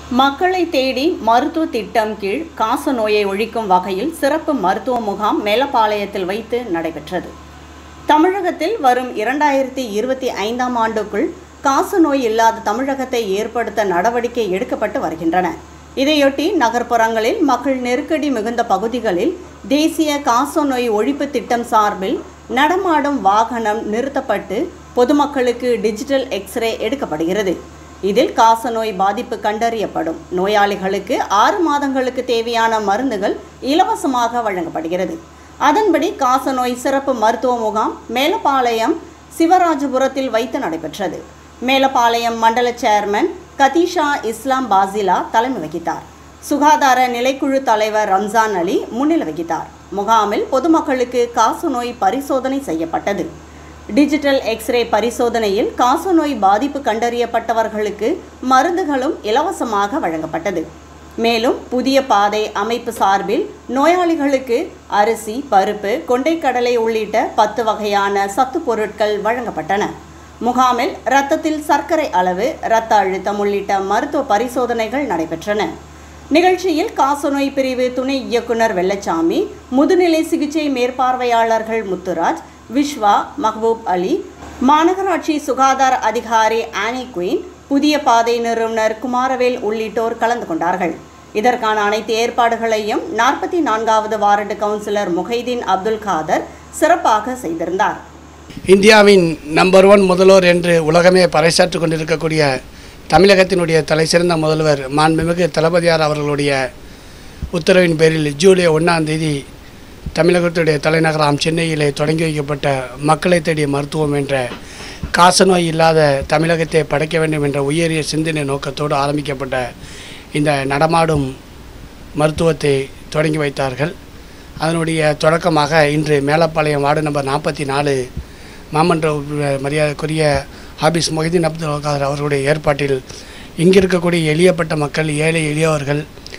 மக்களை தேடி மருத்துவ திட்டம் கீழ் காச நோயை ஒழிக்கும் வகையில் சிறப்பு மருத்துவ முகாம் மேலப்பாளையத்தில் வைத்து நடைபெற்றது தமிழகத்தில் வரும் இரண்டாயிரத்தி இருபத்தி ஐந்தாம் ஆண்டுக்குள் காச நோய் இல்லாத தமிழகத்தை ஏற்படுத்த நடவடிக்கை எடுக்கப்பட்டு வருகின்றன இதையொட்டி நகர்ப்புறங்களில் மக்கள் நெருக்கடி மிகுந்த பகுதிகளில் தேசிய காச நோய் ஒழிப்பு திட்டம் சார்பில் நடமாடும் வாகனம் நிறுத்தப்பட்டு பொதுமக்களுக்கு டிஜிட்டல் எக்ஸ்ரே எடுக்கப்படுகிறது இதில் காசநோய் பாதிப்பு கண்டறியப்படும் நோயாளிகளுக்கு ஆறு மாதங்களுக்கு தேவையான மருந்துகள் இலவசமாக வழங்கப்படுகிறது அதன்படி காசநோய் சிறப்பு மருத்துவ முகாம் மேலப்பாளையம் சிவராஜபுரத்தில் வைத்து நடைபெற்றது மேலப்பாளையம் மண்டல சேர்மன் கதீஷா இஸ்லாம் பாசிலா தலைமை வகித்தார் சுகாதார நிலைக்குழு தலைவர் ரம்ஜான் அலி முன்னிலை வகித்தார் முகாமில் பொதுமக்களுக்கு காசநோய் பரிசோதனை செய்யப்பட்டது டிஜிட்டல் எக்ஸ்ரே பரிசோதனையில் காசநோய் பாதிப்பு கண்டறியப்பட்டவர்களுக்கு மருந்துகளும் இலவசமாக வழங்கப்பட்டது மேலும் புதிய பாதை அமைப்பு சார்பில் நோயாளிகளுக்கு அரிசி பருப்பு கொண்டைக்கடலை உள்ளிட்ட பத்து வகையான சத்து பொருட்கள் வழங்கப்பட்டன முகாமில் இரத்தத்தில் சர்க்கரை அளவு இரத்த அழுத்தம் உள்ளிட்ட மருத்துவ பரிசோதனைகள் நடைபெற்றன நிகழ்ச்சியில் காசநோய் பிரிவு துணை இயக்குனர் வெள்ளச்சாமி முதுநிலை சிகிச்சை மேற்பார்வையாளர்கள் முத்துராஜ் விஸ்வா மஹபூப் அலி மாநகராட்சி சுகாதார அதிகாரி ஆனி குயின் புதிய பாதை நிறுவனர் குமாரவேல் உள்ளிட்டோர் கலந்து கொண்டார்கள் இதற்கான அனைத்து ஏற்பாடுகளையும் நாற்பத்தி நான்காவது வார்டு கவுன்சிலர் முஹைதீன் அப்துல் காதர் சிறப்பாக செய்திருந்தார் இந்தியாவின் நம்பர் ஒன் முதல்வர் என்று உலகமே பறைசாற்றிக் கொண்டிருக்கக்கூடிய தமிழகத்தினுடைய தலைசிறந்த முதல்வர் மாண்புமிகு தளபதியார் அவர்களுடைய உத்தரவின் பேரில் ஜூலை ஒன்றாம் தேதி தமிழகத்துடைய தலைநகராம் சென்னையிலே தொடங்கி வைக்கப்பட்ட மக்களை தேடிய மருத்துவம் என்ற காசநோய் இல்லாத தமிழகத்தை படைக்க வேண்டும் என்ற உயரிய சிந்தனை நோக்கத்தோடு ஆரம்பிக்கப்பட்ட இந்த நடமாடும் மருத்துவத்தை தொடங்கி வைத்தார்கள் அதனுடைய தொடக்கமாக இன்று மேலப்பாளையம் வார்டு நம்பர் நாற்பத்தி நாலு மாமன்ற உறுப்பினர் மரியாதைக்குரிய ஹாபிஸ் மொஹிதீன் அப்துல் காதர் அவர்களுடைய ஏற்பாட்டில் இங்கே இருக்கக்கூடிய எளியப்பட்ட மக்கள் ஏழை எளியவர்கள்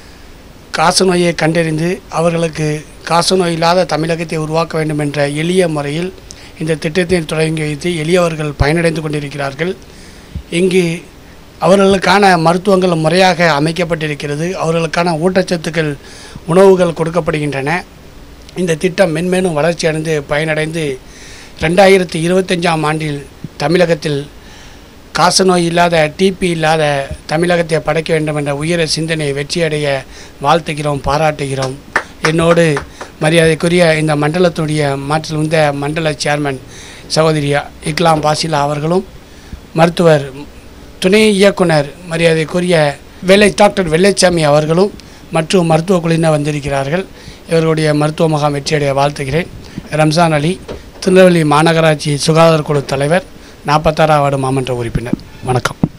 காசநோயை கண்டறிந்து அவர்களுக்கு காசநோய் இல்லாத தமிழகத்தை உருவாக்க வேண்டும் என்ற எளிய முறையில் இந்த திட்டத்தை தொடங்கி வைத்து எளியவர்கள் பயனடைந்து கொண்டிருக்கிறார்கள் இங்கு அவர்களுக்கான மருத்துவங்கள் முறையாக அமைக்கப்பட்டிருக்கிறது அவர்களுக்கான ஊட்டச்சத்துக்கள் உணவுகள் கொடுக்கப்படுகின்றன இந்த திட்டம் மென்மேலும் வளர்ச்சி அடைந்து பயனடைந்து ரெண்டாயிரத்தி இருபத்தஞ்சாம் ஆண்டில் தமிழகத்தில் காசநோய் இல்லாத டிபி இல்லாத தமிழகத்தை படைக்க வேண்டும் என்ற உயர சிந்தனை வெற்றியடைய வாழ்த்துகிறோம் பாராட்டுகிறோம் என்னோடு மரியாதைக்குரிய இந்த மண்டலத்துடைய மாற்றில் இந்த மண்டல சேர்மன் சகோதரி இக்லாம் பாசிலா அவர்களும் மருத்துவர் துணை இயக்குனர் மரியாதைக்குரிய வெள்ளை டாக்டர் வெள்ளைச்சாமி அவர்களும் மற்றும் மருத்துவ குழுவினர் வந்திருக்கிறார்கள் இவர்களுடைய மருத்துவ முகாம் வெற்றியடைய வாழ்த்துகிறேன் ரம்ஜான் அலி திருநெல்வேலி மாநகராட்சி சுகாதார குழு தலைவர் நாற்பத்தாறாம் வார்டு மாமன்ற உறுப்பினர் வணக்கம்